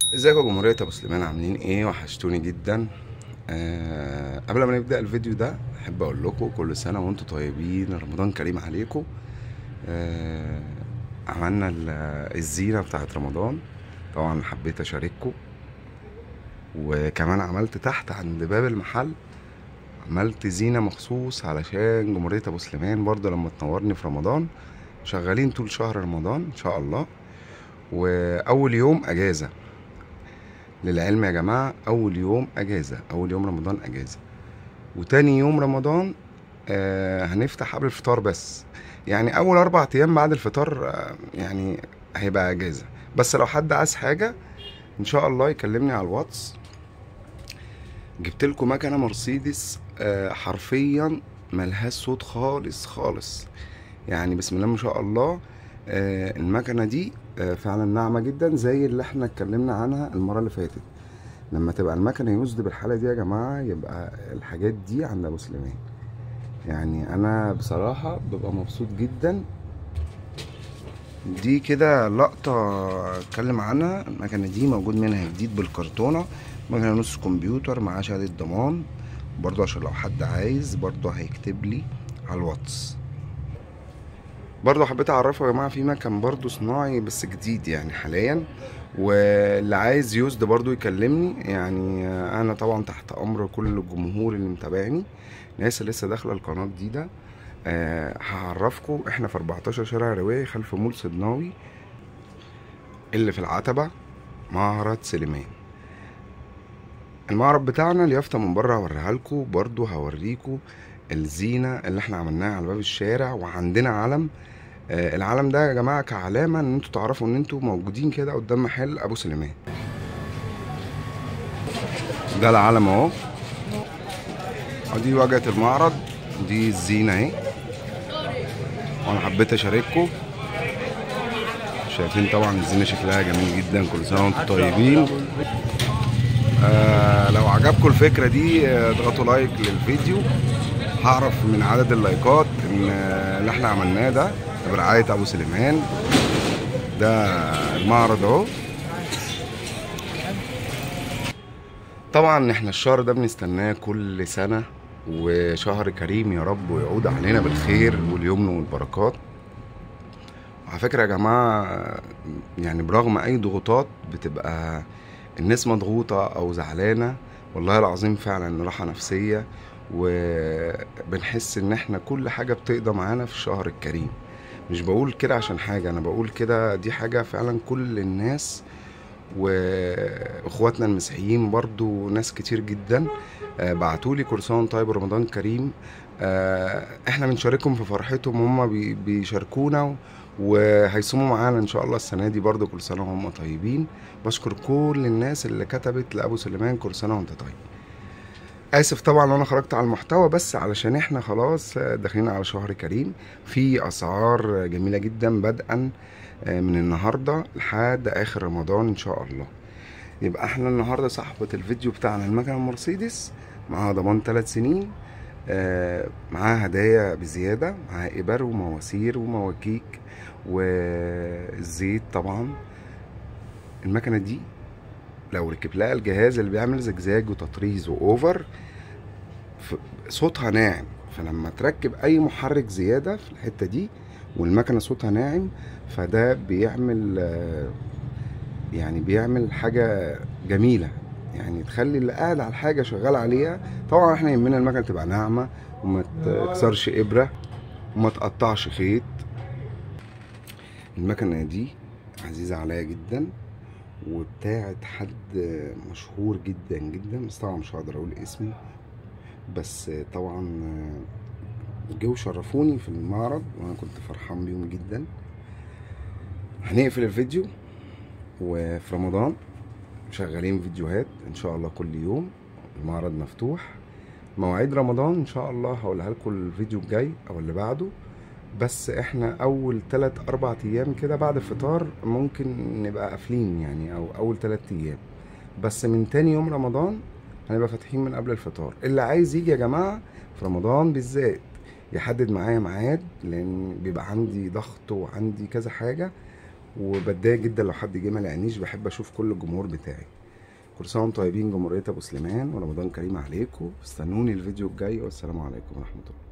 ازيكم يا جمهورية ابو سليمان عاملين ايه وحشتوني جدا أه قبل ما نبدأ الفيديو ده احب اقول لكم كل سنة وانتم طيبين رمضان كريم عليكم أه عملنا ال- الزينة بتاعت رمضان طبعا حبيت اشارككم وكمان عملت تحت عند باب المحل عملت زينة مخصوص علشان جمهورية ابو سليمان برضه لما تنورني في رمضان شغالين طول شهر رمضان ان شاء الله واول يوم اجازة للعلم يا جماعة أول يوم أجازة أول يوم رمضان أجازة وتاني يوم رمضان آه هنفتح قبل الفطار بس يعني أول أربع أيام بعد الفطار آه يعني هيبقى أجازة بس لو حد عايز حاجة إن شاء الله يكلمني على الواتس جبت لكم مكنة مرسيدس آه حرفيا ملهاش صوت خالص خالص يعني بسم الله ما شاء الله آه المكنة دي آه فعلا ناعمة جدا زي اللي احنا اتكلمنا عنها المرة اللي فاتت لما تبقى المكنة يوزد بالحالة دي يا جماعة يبقى الحاجات دي عند أبو سليمان يعني أنا بصراحة ببقى مبسوط جدا دي كده لقطة اتكلم عنها المكنة دي موجود منها جديد بالكرتونة مكنة نص كمبيوتر معاه شهادة ضمان برضو عشان لو حد عايز برضو هيكتب لي على الواتس برضو حبيت اعرفه يا جماعه في مكان برضو صناعي بس جديد يعني حاليا واللي عايز يوزد برضو يكلمني يعني انا طبعا تحت امر كل الجمهور اللي متابعني ناس اللي لسه داخله القناه جديده أه هعرفكم احنا في 14 شارع رواية خلف مول صدناوي اللي في العتبه معرض سليمان المعرض بتاعنا اليافطه من بره هوريها لكم برضو هوريكم الزينه اللي احنا عملناها على باب الشارع وعندنا علم آه، العلم ده يا جماعه كعلامه ان انتوا تعرفوا ان انتوا موجودين كده قدام محل ابو سليمان ده العلم اهو ودي واجهه المعرض دي الزينه اهي وانا حبيت اشارككم شايفين طبعا الزينه شكلها جميل جدا كل سنه وانتم طيبين آه لو عجبكم الفكره دي آه، اضغطوا لايك للفيديو هعرف من عدد اللايكات ان آه، اللي احنا عملناه ده برعايه ابو سليمان ده المعرض اهو طبعا احنا الشهر ده بنستناه كل سنه وشهر كريم يا رب ويعود علينا بالخير واليمن والبركات وعلى فكره يا جماعه يعني برغم اي ضغوطات بتبقى الناس مضغوطه او زعلانه والله العظيم فعلا راحه نفسيه وبنحس ان احنا كل حاجه بتقضى معانا في الشهر الكريم مش بقول كده عشان حاجه انا بقول كده دي حاجه فعلا كل الناس واخواتنا المسيحيين برضو ناس كتير جدا آه، بعتولي كورسان طيب رمضان كريم آه، احنا بنشاركهم في فرحتهم هم بي- بيشاركونا وهيصوموا معانا ان شاء الله السنه دي برضو كل سنه وهم طيبين بشكر كل الناس اللي كتبت لابو سليمان كل سنه وانت طيب اسف طبعا لو انا خرجت على المحتوى بس علشان احنا خلاص داخلين على شهر كريم في اسعار جميله جدا بدءا من النهارده لحد اخر رمضان ان شاء الله يبقى احنا النهارده صاحبة الفيديو بتاعنا المكنه المرسيدس معاها ضمان 3 سنين آه، معاها هدايا بزياده معاها ابر ومواسير ومواكيك والزيت طبعا المكنه دي لو ركب لها الجهاز اللي بيعمل زجزاج وتطريز واوفر ف- صوتها ناعم فلما تركب اي محرك زياده في الحته دي والمكنه صوتها ناعم فده بيعمل آه، يعني بيعمل حاجه جميله يعني تخلي اللي قاعد على الحاجه شغال عليها طبعا احنا يهمنا المكنه تبقى ناعمه وما تكسرش ابره وما تقطعش خيط المكنه دي عزيزه عليا جدا وبتاعت حد مشهور جدا جدا بس طبعا مش هقدر اقول اسمه بس طبعا جو شرفوني في المعرض وانا كنت فرحان بيهم جدا هنقفل الفيديو وفي رمضان شغالين فيديوهات ان شاء الله كل يوم المعرض مفتوح مواعيد رمضان ان شاء الله هقولها لكم الفيديو الجاي او اللي بعده بس احنا اول تلات اربع ايام كده بعد الفطار ممكن نبقى قافلين يعني او اول تلات ايام بس من تاني يوم رمضان هنبقى فاتحين من قبل الفطار اللي عايز يجي يا جماعه في رمضان بالذات يحدد معايا ميعاد لان بيبقى عندي ضغط وعندي كذا حاجه وبتضايق جدا لو حد جه ما لقانيش بحب اشوف كل الجمهور بتاعي كل سنه وانتم طيبين جمهوريه ابو سليمان ورمضان كريم عليكم استنوني الفيديو الجاي والسلام عليكم ورحمه الله